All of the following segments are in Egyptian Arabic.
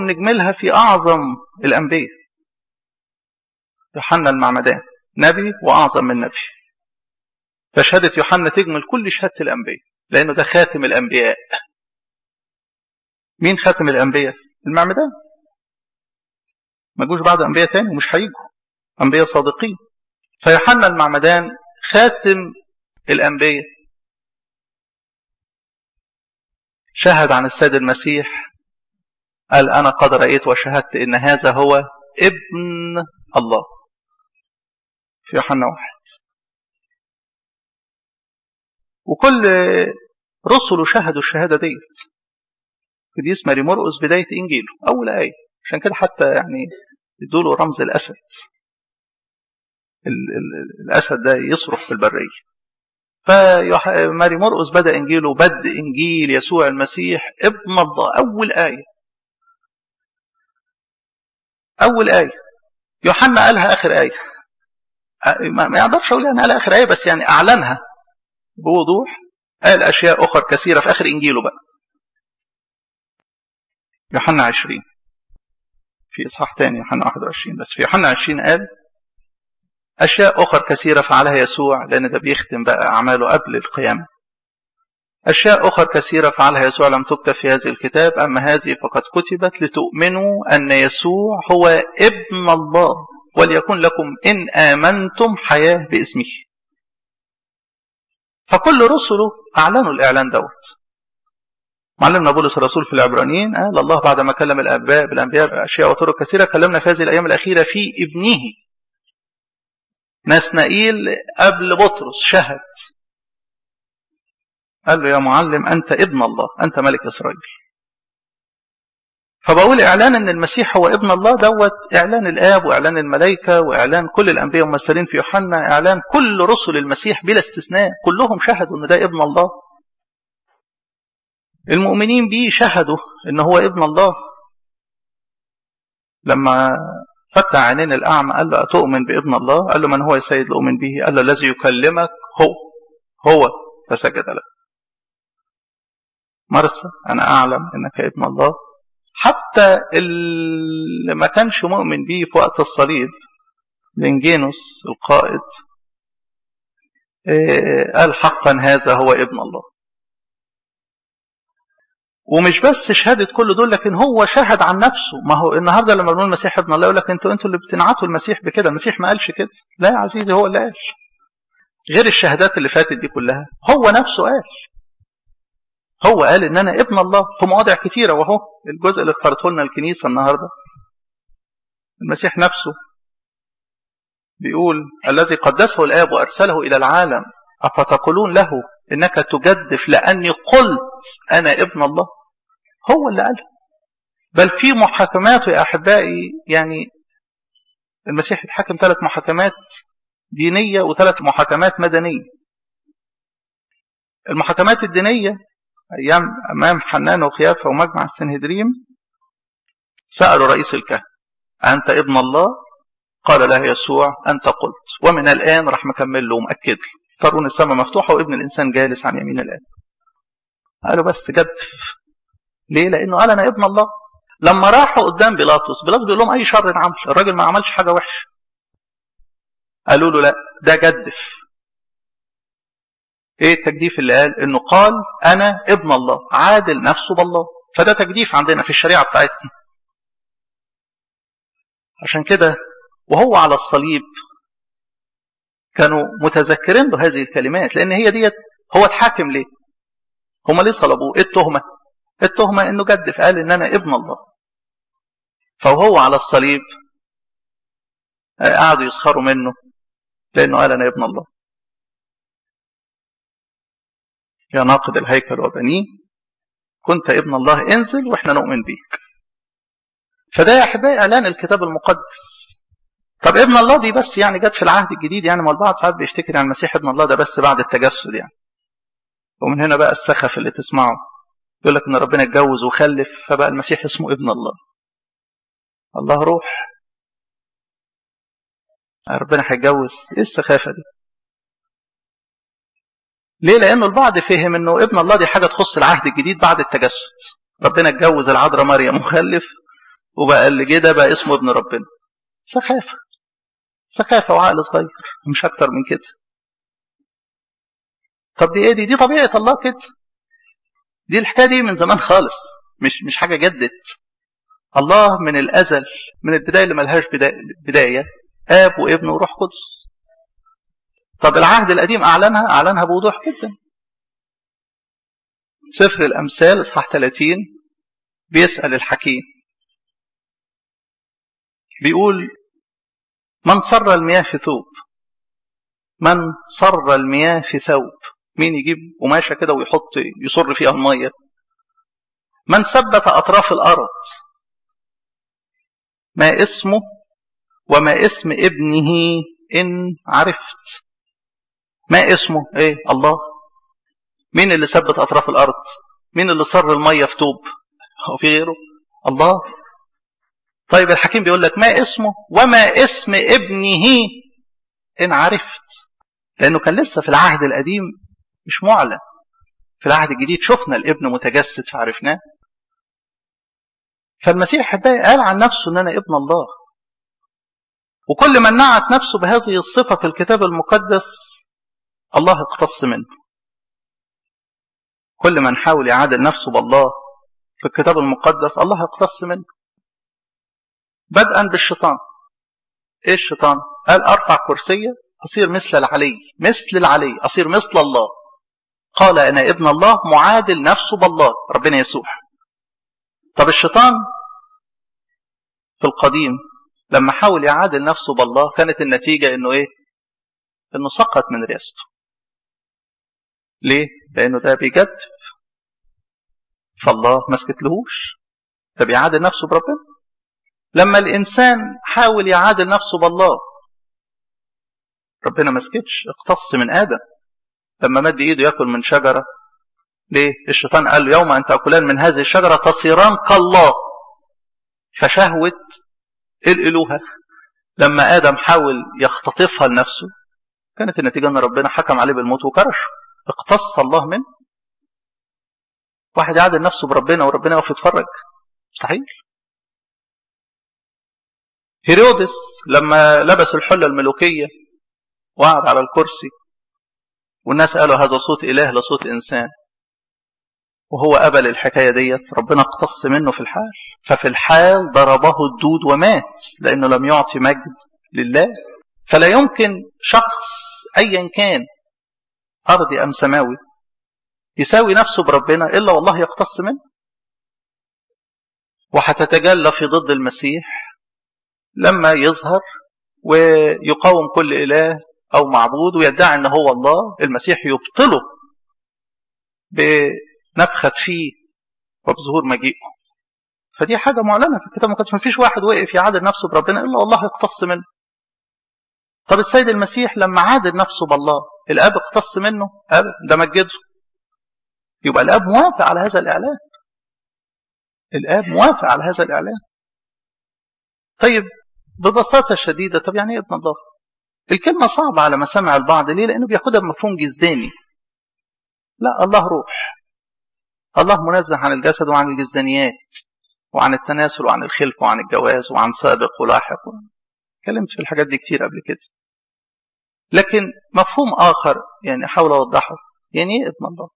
نجملها في أعظم الأنبياء يوحنا المعمدان نبي وأعظم من نبي فشهادة يوحنا تجمل كل شهادة الأنبياء لأنه ده خاتم الأنبياء مين خاتم الأنبياء؟ المعمدان ما جوش بعد أنبياء تاني ومش هيجوا أنبياء صادقين فيوحنا المعمدان خاتم الأنبياء شهد عن السيد المسيح قال أنا قد رأيت وشهدت إن هذا هو ابن الله في يوحنا واحد وكل رسله شهدوا الشهادة ديت قديس ماري مرقس بداية إنجيله أول آية عشان كده حتى يعني يدوله رمز الأسد ال ال الأسد ده يصرخ في البرية فماري مرقس بدأ إنجيله بدء إنجيل يسوع المسيح ابن الله أول آية أول آية يوحنا قالها آخر آية ما يقدرش أقول أنا قالها آخر آية بس يعني أعلنها بوضوح قال أشياء أخرى كثيرة في آخر إنجيله بقى يوحنا 20 في إصحاح تاني يوحنا 21 بس في يوحنا 20 قال أشياء أخرى كثيرة فعلها يسوع لأن ده بيختم بقى أعماله قبل القيامة أشياء أخرى كثيرة فعلها يسوع لم تكتب في هذه الكتاب أما هذه فقد كتبت لتؤمنوا أن يسوع هو ابن الله وليكن لكم إن آمنتم حياة باسمه فكل رسله أعلنوا الإعلان دوت معلمنا بولس الرسول في العبرانيين قال الله بعد ما كلم الآباء بالأنبياء بأشياء وطرق كثيرة كلمنا في هذه الأيام الأخيرة في ابنه نسنائيل قبل بطرس شهد قال له يا معلم أنت ابن الله أنت ملك إسرائيل فبقول إعلان أن المسيح هو ابن الله دوت إعلان الآب وإعلان الملائكة وإعلان كل الأنبياء ممثلين في يوحنا إعلان كل رسل المسيح بلا استثناء كلهم شهدوا أن ده ابن الله المؤمنين به شهدوا أن هو ابن الله لما فتح عينين الأعمى قال له أتؤمن بابن الله قال له من هو يا سيد لأؤمن به قال له الذي يكلمك هو هو فسجد له مرسى أنا أعلم أنك ابن الله حتى اللي ما كانش مؤمن بيه في وقت الصليب لنجينوس القائد قال حقا هذا هو ابن الله ومش بس شهادة كل دول لكن هو شهد عن نفسه ما هو النهارده لما بنقول المسيح ابن الله يقول لك انتوا انتوا اللي بتنعتوا المسيح بكده المسيح ما قالش كده لا يا عزيزي هو اللي قال غير الشهادات اللي فاتت دي كلها هو نفسه قال هو قال ان انا ابن الله في مواضع كتيره وهو الجزء اللي اختارته لنا الكنيسه النهارده المسيح نفسه بيقول الذي قدسه الاب وارسله الى العالم افتقولون له انك تجدف لاني قلت انا ابن الله هو اللي قال بل في محاكماته يا احبائي يعني المسيح اتحكم ثلاث محاكمات دينيه وثلاث محاكمات مدنيه المحاكمات الدينيه أيام أمام حنان وخيافة ومجمع السنهدريم سألوا رئيس الكهنة أنت ابن الله قال له يسوع أنت قلت ومن الآن راح مكمل له ومأكد له ترون السماء مفتوحة وابن الإنسان جالس عن يمين الآب قالوا بس جدف ليه لأنه قال أنا ابن الله لما راحوا قدام بيلاطس بيلاطس بيقول لهم أي شر عمل الراجل ما عملش حاجة وحشة قالوا له لا ده جدف ايه التجديف اللي قال انه قال انا ابن الله عادل نفسه بالله فده تجديف عندنا في الشريعه بتاعتنا عشان كده وهو على الصليب كانوا متذكرين له هذه الكلمات لان هي ديت هو اتحاكم ليه هما ليه صلبوه ايه التهمه التهمه انه جدف قال ان انا ابن الله فهو على الصليب قعدوا يسخروا منه لانه قال انا ابن الله يا ناقد الهيكل وبنيه كنت ابن الله انزل واحنا نؤمن بيك فده يا احبائي اعلان الكتاب المقدس طب ابن الله دي بس يعني جت في العهد الجديد يعني ما البعض ساعات بيفتكر عن المسيح ابن الله ده بس بعد التجسد يعني ومن هنا بقى السخف اللي تسمعه يقول لك ان ربنا اتجوز وخلف فبقى المسيح اسمه ابن الله الله روح ربنا هيتجوز ايه السخافه دي ليه؟ لأنه البعض فهم أنه ابن الله دي حاجة تخص العهد الجديد بعد التجسد. ربنا اتجوز العذراء مريم وخلف وبقى اللي جه ده بقى اسمه ابن ربنا سخافة سخافة وعقل صغير مش أكتر من كده طب دي ايه دي؟ دي طبيعة الله كده دي الحكاية دي من زمان خالص مش مش حاجة جدت الله من الأزل من البداية اللي ملهاش بداية آب وابن وروح قدس طب العهد القديم أعلنها أعلنها بوضوح جدا سفر الأمثال إصحاح 30 بيسأل الحكيم بيقول من صر المياه في ثوب من صر المياه في ثوب مين يجيب قماشه كده ويحط يصر فيها الميه من ثبت اطراف الارض ما اسمه وما اسم ابنه ان عرفت ما اسمه ايه الله مين اللي ثبت اطراف الارض مين اللي صر الميه في توب هو في غيره الله طيب الحكيم بيقول لك ما اسمه وما اسم ابنه ان عرفت لانه كان لسه في العهد القديم مش معلن في العهد الجديد شفنا الابن متجسد فعرفناه فالمسيح ده قال عن نفسه ان انا ابن الله وكل من نعت نفسه بهذه الصفه في الكتاب المقدس الله اقتص منه كل من حاول يعادل نفسه بالله في الكتاب المقدس الله اقتص منه بدءا بالشيطان ايه الشيطان قال ارفع كرسية اصير مثل العلي مثل العلي اصير مثل الله قال انا ابن الله معادل نفسه بالله ربنا يسوع طب الشيطان في القديم لما حاول يعادل نفسه بالله كانت النتيجة انه ايه انه سقط من رياسته ليه لانه ده بيجدف فالله ما سكتلهوش ده بيعادل نفسه بربنا لما الانسان حاول يعادل نفسه بالله ربنا ما سكتش اقتص من ادم لما مد ايده ياكل من شجره ليه الشيطان قال له يوم ان تاكلان من هذه الشجره تصيران كالله فشهوه الالوهه لما ادم حاول يختطفها لنفسه كانت النتيجه ان ربنا حكم عليه بالموت وكرشه اقتص الله منه واحد يعادل نفسه بربنا وربنا يقف يتفرج مستحيل هيرودس لما لبس الحلة الملوكية وقعد على الكرسي والناس قالوا هذا صوت إله لصوت إنسان وهو قبل الحكاية ديت ربنا اقتص منه في الحال ففي الحال ضربه الدود ومات لأنه لم يعطي مجد لله فلا يمكن شخص أيا كان أرضي أم سماوي يساوي نفسه بربنا إلا والله يقتص منه وهتتجلى في ضد المسيح لما يظهر ويقاوم كل إله أو معبود ويدعي أن هو الله المسيح يبطله بنفخة فيه وبظهور مجيئه فدي حاجة معلنة في الكتاب المقدس ما فيش واحد وقف يعادل نفسه بربنا إلا والله يقتص منه طب السيد المسيح لما عادل نفسه بالله الاب اقتص منه ابدا ده مجده يبقى الاب موافق على هذا الاعلان الاب موافق على هذا الاعلان طيب ببساطه شديده طب يعني ايه ابن الله الكلمه صعبه على مسامع البعض ليه لانه بياخدها بمفهوم جزداني لا الله روح الله منزه عن الجسد وعن الجزدانيات وعن التناسل وعن الخلف وعن الجواز وعن سابق ولاحق اتكلمت في الحاجات دي كتير قبل كده لكن مفهوم آخر يعني أحاول أوضحه يعني إيه ابن الله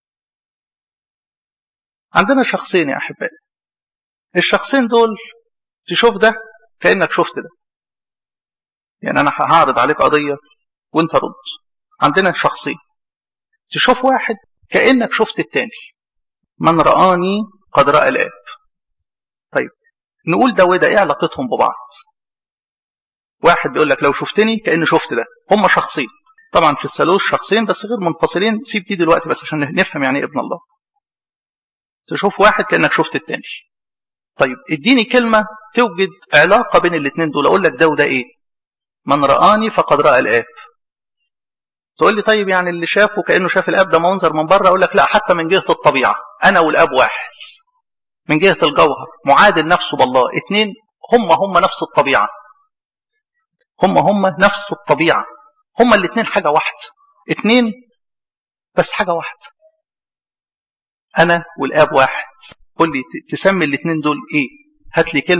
عندنا شخصين يا أحبائي الشخصين دول تشوف ده كأنك شفت ده يعني أنا هعرض عليك قضية وأنت رد عندنا شخصين تشوف واحد كأنك شفت التاني من رآني قد رأى الآب طيب نقول ده وده إيه علاقتهم ببعض واحد بيقول لك لو شفتني كأني شفت ده هم شخصين طبعا في الثالوث شخصين بس غير منفصلين سيب دي دلوقتي بس عشان نفهم يعني ايه ابن الله تشوف واحد كأنك شفت التاني طيب اديني كلمة توجد علاقة بين الاثنين دول اقول لك ده وده ايه من رآني فقد رأى الآب تقول لي طيب يعني اللي شافه كأنه شاف الآب ده منظر من بره اقول لك لا حتى من جهة الطبيعة انا والآب واحد من جهة الجوهر معادل نفسه بالله اتنين هم هم نفس الطبيعة هم هم نفس الطبيعة هم الاثنين حاجة واحدة اثنين بس حاجة واحدة أنا والآب واحد قل لي تسمي الاثنين دول إيه هات لي كلمة